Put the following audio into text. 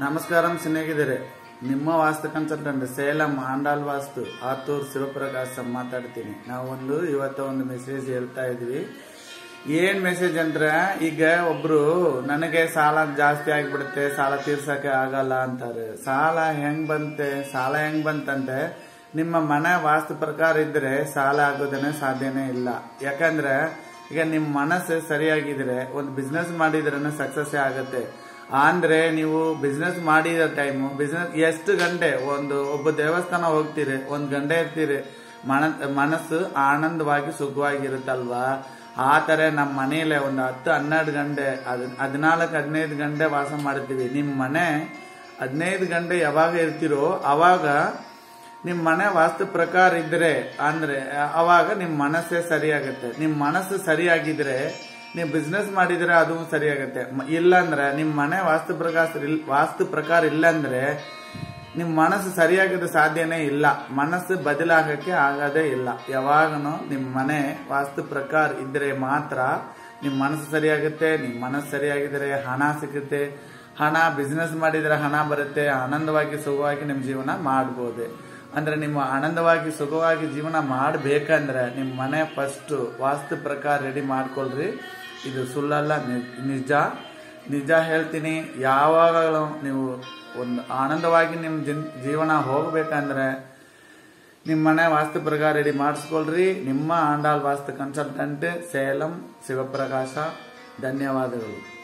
ನಮಸ್ಕಾರಂ ಸ್ನೇಹಿತರೆ ನಿಮ್ಮ ವಾಸ್ತು ಕನ್ಸಲ್ಟೆಂಟ್ ಸೇಲಂ ಆಂಡಾಲ್ ವಾಸ್ತು ಆತೂರ್ ಶಿವಪ್ರಕಾಶ್ ಮಾತಾಡ್ತೀನಿ ನಾವು ಒಂದು ಇವತ್ತ ಒಂದು ಮೆಸೇಜ್ ಹೇಳ್ತಾ ಇದ್ವಿ ಏನ್ ಮೆಸೇಜ್ ಅಂದ್ರೆ ಈಗ ಒಬ್ರು ನನಗೆ ಸಾಲ ಜಾಸ್ತಿ ಆಗ್ಬಿಡುತ್ತೆ ಸಾಲ ತೀರ್ಸಕ್ಕೆ ಆಗಲ್ಲ ಅಂತಾರೆ ಸಾಲ ಹೆಂಗ್ ಬಂತೆ ಸಾಲ ಹೆಂಗ್ ಬಂತಂತೆ ನಿಮ್ಮ ಮನೆ ವಾಸ್ತು ಪ್ರಕಾರ ಇದ್ರೆ ಸಾಲ ಆಗೋದನ್ನೇ ಸಾಧ್ಯನೇ ಇಲ್ಲ ಯಾಕಂದ್ರೆ ಈಗ ನಿಮ್ಮ ಮನಸ್ಸು ಸರಿಯಾಗಿದ್ರೆ ಒಂದು ಬಿಸ್ನೆಸ್ ಮಾಡಿದ್ರೆ ಸಕ್ಸಸ್ ಆಗುತ್ತೆ ಅಂದ್ರೆ ನೀವು ಬಿಸ್ನೆಸ್ ಮಾಡಿದ ಟೈಮು ಬಿಸ್ನೆಸ್ ಎಷ್ಟು ಗಂಟೆ ಒಂದು ಒಬ್ಬ ದೇವಸ್ಥಾನ ಹೋಗ್ತೀರಿ ಒಂದ್ ಗಂಟೆ ಇರ್ತೀರಿ ಮನ ಮನಸ್ಸು ಆನಂದವಾಗಿ ಸುಖವಾಗಿರುತ್ತಲ್ವಾ ಆ ತರ ನಮ್ಮ ಮನೆಯಲ್ಲೇ ಒಂದು ಹತ್ತು ಹನ್ನೆರಡು ಗಂಟೆ ಅದ್ ಹದಿನಾಲ್ಕು ಹದಿನೈದು ಗಂಟೆ ವಾಸ ಮಾಡ್ತೀವಿ ನಿಮ್ಮ ಮನೆ ಹದಿನೈದು ಗಂಟೆ ಯಾವಾಗ ಇರ್ತೀರೋ ಅವಾಗ ನಿಮ್ ಮನೆ ವಾಸ್ತು ಪ್ರಕಾರ ಇದ್ರೆ ಅಂದ್ರೆ ಅವಾಗ ನಿಮ್ ಮನಸ್ಸೇ ಸರಿಯಾಗುತ್ತೆ ನಿಮ್ ಮನಸ್ಸು ಸರಿಯಾಗಿದ್ರೆ ನೀವು ಬಿಸ್ನೆಸ್ ಮಾಡಿದ್ರೆ ಅದು ಸರಿಯಾಗುತ್ತೆ ಮ- ಇಲ್ಲಾಂದ್ರೆ ನಿಮ್ ಮನೆ ವಾಸ್ತು ಪ್ರಕಾರ ಇಲ್- ವಾಸ್ತು ಪ್ರಕಾರ ಇಲ್ಲಾಂದ್ರೆ ನಿಮ್ ಮನಸ್ಸು ಸರಿಯಾಗಿದ್ದು ಸಾಧ್ಯನೇ ಇಲ್ಲ ಮನಸ್ಸು ಬದಲಾಗಕ್ಕೆ ಆಗೋದೇ ಇಲ್ಲ ಯಾವಾಗನು ನಿಮ್ ಮನೆ ವಾಸ್ತು ಪ್ರಕಾರ ಇದ್ರೆ ಮಾತ್ರ ನಿಮ್ ಮನಸ್ಸು ಸರಿಯಾಗುತ್ತೆ ನಿಮ್ ಮನಸ್ಸು ಸರಿಯಾಗಿದ್ರೆ ಹಣ ಸಿಗುತ್ತೆ ಹಣ ಬಿಸ್ನೆಸ್ ಮಾಡಿದ್ರೆ ಹಣ ಬರುತ್ತೆ ಆನಂದವಾಗಿ ಸುಖವಾಗಿ ನಿಮ್ ಜೀವನ ಮಾಡ್ಬೋದು ಅಂದ್ರೆ ನಿಮ್ಮ ಆನಂದವಾಗಿ ಸುಖವಾಗಿ ಜೀವನ ಮಾಡ್ಬೇಕಂದ್ರೆ ನಿಮ್ ಮನೆ ಫಸ್ಟ್ ವಾಸ್ತು ಪ್ರಕಾರ ರೆಡಿ ಮಾಡ್ಕೊಳ್ರಿ ಇದು ಸುಳ್ಳಲ್ಲ ನಿ- ನಿಜ ನಿಜ ಹೇಳ್ತೀನಿ ಯಾವಾಗಲೂ ನೀವು ಒಂದು ಆನಂದವಾಗಿ ನಿಮ್ಮ ಜೀನ್- ಜೀವನ ಹೋಗ್ಬೇಕಂದ್ರೆ ನಿಮ್ಮ ಮನೆ ವಾಸ್ತು ಪ್ರಕಾರ ರೆಡಿ ಮಾಡಿಸ್ಕೊಳ್ರಿ ನಿಮ್ಮ ಆಂಡಾಲ್ ವಾಸ್ತು ಕನ್ಸಲ್ಟೆಂಟ್ ಸೇಲಂ ಶಿವಪ್ರಕಾಶ ಧನ್ಯವಾದಗಳು